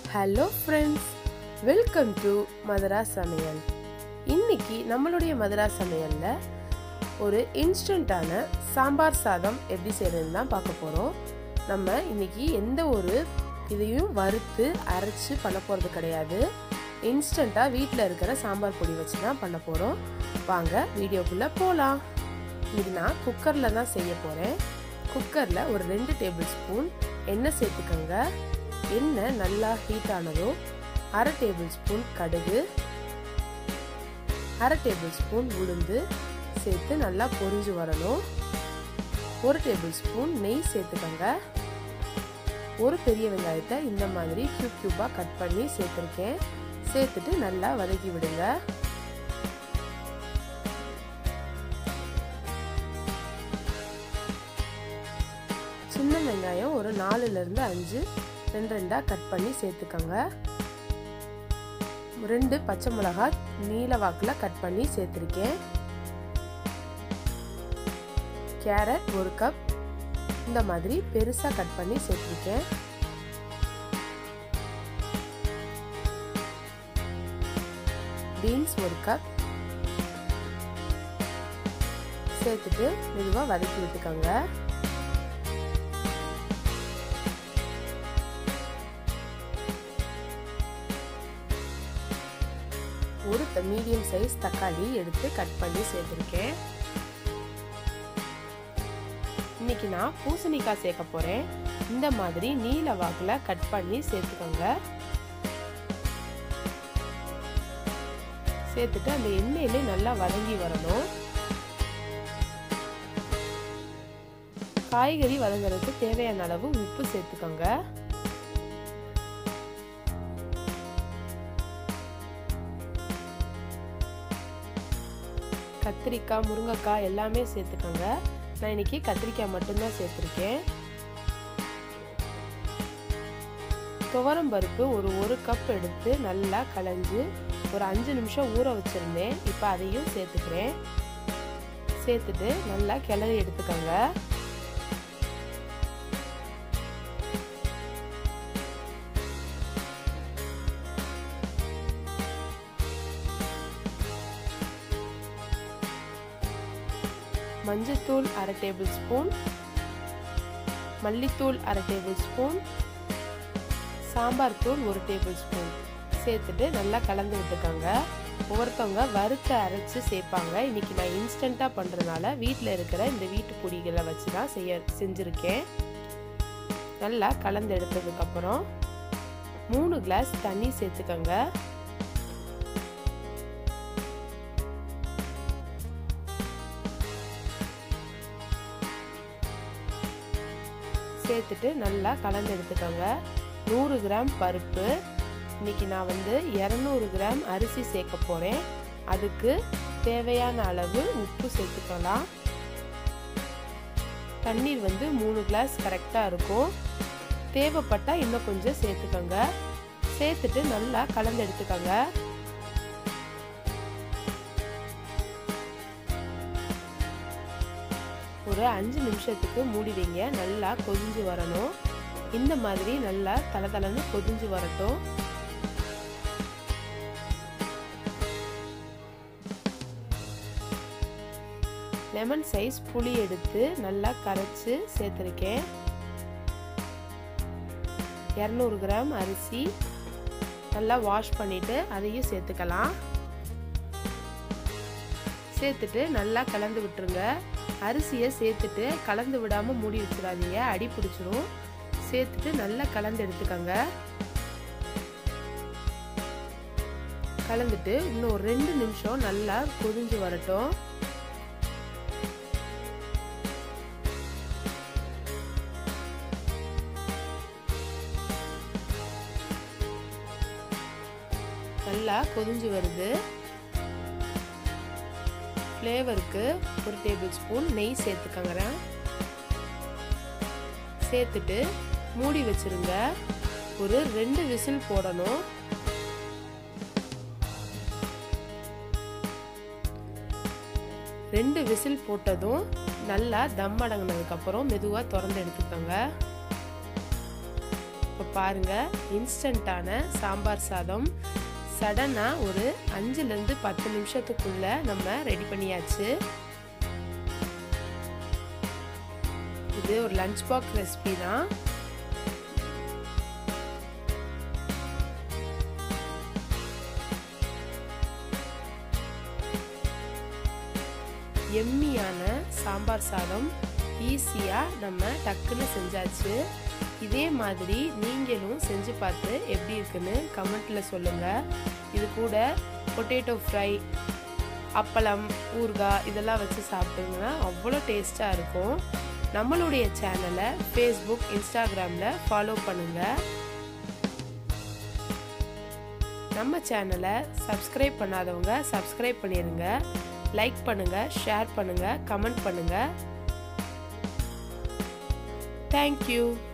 hello friends welcome to Madhura சமையல் இன்னைக்கு நம்மளுடைய மதுரா சமையலில் ஒரு இன்ஸ்டண்ட்டான சாம்பார் சாதம் எப்படி செய்யறதுன்னு தான் பார்க்க போகிறோம் நம்ம இன்னைக்கு எந்த ஒரு இதையும் வறுத்து அரைச்சி பண்ண போகிறது கிடையாது இன்ஸ்டண்ட்டாக வீட்டில் இருக்கிற சாம்பார் பொடி வச்சு தான் பண்ண போகிறோம் வாங்க வீடியோக்குள்ளே போகலாம் இது நான் குக்கரில் தான் செய்ய போகிறேன் குக்கரில் ஒரு ரெண்டு டேபிள் ஸ்பூன் எண்ணெய் சேர்த்துக்கோங்க எண்ணெய் நல்லா ஹீட் ஆனதும் அரை டேபிள் ஸ்பூன் கடுகு அரை டேபிள் ஸ்பூன் உளுந்து சேர்த்து நல்லா பொரிஞ்சு வரணும் ஒரு டேபிள் ஸ்பூன் நெய் சேர்த்துக்கோங்க ஒரு பெரிய வெங்காயத்தை இந்த மாதிரி க்யூப் க்யூப்பாக கட் பண்ணி சேர்த்துருக்கேன் சேர்த்துட்டு நல்லா வதக்கி விடுங்க சின்ன வெங்காயம் ஒரு நாலுலேருந்து அஞ்சு ரெண்டு ரெண்டாக கட் பண்ணி சேர்த்துக்கோங்க ரெண்டு பச்சை மிளகாய் நீல வாக்கில் கட் பண்ணி சேர்த்துருக்கேன் கேரட் ஒரு கப் இந்த மாதிரி பெருசாக கட் பண்ணி சேர்த்துருக்கேன் பீன்ஸ் ஒரு கப் சேர்த்துட்டு மெதுவாக வதக்கி விட்டுக்கோங்க ஒரு மீடியம் சைஸ் தக்காளி எடுத்து கட் பண்ணி சேர்த்துருக்கேன் இன்னைக்கு நான் பூசணிக்காய் சேர்க்க போறேன் இந்த மாதிரி நீல வாக்கில் கட் பண்ணி சேர்த்துக்கோங்க சேர்த்துட்டு அந்த எண்ணெயிலே நல்லா வதங்கி வரணும் காய்கறி வதங்குறதுக்கு தேவையான அளவு உப்பு சேர்த்துக்கோங்க கத்திரிக்காய் முருங்கைக்காய் எல்லாமே சேர்த்துக்கோங்க நான் இன்னைக்கு கத்திரிக்காய் மட்டும்தான் சேர்த்துருக்கேன் துவரம் பருப்பு ஒரு ஒரு கப் எடுத்து நல்லா களைஞ்சு ஒரு அஞ்சு நிமிஷம் ஊற வச்சுருந்தேன் இப்போ அதையும் சேர்த்துக்கிறேன் சேர்த்துட்டு நல்லா கிளறி எடுத்துக்கோங்க மஞ்சத்தூள் அரை டேபிள் ஸ்பூன் மல்லித்தூள் அரை டேபிள் ஸ்பூன் சாம்பார் தூள் ஒரு டேபிள் ஸ்பூன் சேர்த்துட்டு நல்லா கலந்து விட்டுக்கோங்க ஒவ்வொருத்தவங்க வறுத்து அரைச்சி சேர்ப்பாங்க இன்னைக்கு நான் இன்ஸ்டண்ட்டாக பண்ணுறதுனால வீட்டில் இருக்கிற இந்த வீட்டு பொடிகளை வச்சு தான் செய்ய செஞ்சுருக்கேன் நல்லா கலந்து எடுத்ததுக்கப்புறம் மூணு கிளாஸ் தண்ணி சேர்த்துக்கோங்க சேர்த்துட்டு நல்லா கலந்து எடுத்துக்கோங்க நூறு கிராம் பருப்பு இன்னைக்கு நான் வந்து இரநூறு கிராம் அரிசி சேர்க்க போகிறேன் அதுக்கு தேவையான அளவு உப்பு சேர்த்துக்கலாம் தண்ணீர் வந்து மூணு கிளாஸ் கரெக்டாக இருக்கும் தேவைப்பட்டால் இன்னும் கொஞ்சம் சேர்த்துக்கோங்க சேர்த்துட்டு நல்லா கலந்து எடுத்துக்கோங்க ஒரு அஞ்சு நிமிஷத்துக்கு மூடி வைங்க நல்லா கொதிஞ்சு வரணும் இந்த மாதிரி நல்லா தலை தலைன்னு கொதிஞ்சு வரட்டும் லெமன் சைஸ் புளி எடுத்து நல்லா கரைச்சி சேர்த்துருக்கேன் இரநூறு கிராம் அரிசி நல்லா வாஷ் பண்ணிவிட்டு அதையும் சேர்த்துக்கலாம் சேர்த்துட்டு நல்லா கலந்து விட்டுருங்க அரிசியை சேர்த்துட்டு கலந்து விடாமல் மூடி வச்சிடாதீங்க அடி பிடிச்சிரும் சேர்த்துட்டு நல்லா கலந்து எடுத்துக்கோங்க கலந்துட்டு இன்னும் ஒரு ரெண்டு நிமிஷம் நல்லா கொதிஞ்சு வரட்டும் நல்லா கொதிஞ்சு வருது ஃப்ளேவருக்கு ஒரு டேபிள் ஸ்பூன் நெய் சேர்த்துக்கங்கிறேன் சேர்த்துட்டு மூடி வச்சிருங்க ஒரு ரெண்டு விசில் போடணும் ரெண்டு விசில் போட்டதும் நல்லா தம் அடங்கினதுக்கப்புறம் மெதுவாக திறந்து எடுத்துக்கோங்க இப்போ பாருங்கள் இன்ஸ்டண்ட்டான சாம்பார் சாதம் சடனாக ஒரு அஞ்சுலேருந்து பத்து நிமிஷத்துக்குள்ளே நம்ம ரெடி பண்ணியாச்சு இது ஒரு லஞ்ச் பாக்ஸ் ரெசிபி தான் எம்மியான சாம்பார் சாதம் ஈஸியாக நம்ம டக்குன்னு செஞ்சாச்சு இதே மாதிரி நீங்களும் செஞ்சு பார்த்து எப்படி இருக்குன்னு கமெண்ட்டில் சொல்லுங்கள் இது கூட பொட்டேட்டோ ஃப்ரை அப்பளம் ஊறுகாய் இதெல்லாம் வச்சு சாப்பிட்டீங்கன்னா அவ்வளோ டேஸ்ட்டாக இருக்கும் நம்மளுடைய சேனலை ஃபேஸ்புக் இன்ஸ்டாகிராமில் ஃபாலோ பண்ணுங்கள் நம்ம சேனலை சப்ஸ்கிரைப் பண்ணாதவங்க சப்ஸ்கிரைப் பண்ணிடுங்க லைக் பண்ணுங்கள் ஷேர் பண்ணுங்கள் கமெண்ட் பண்ணுங்கள் தேங்க்யூ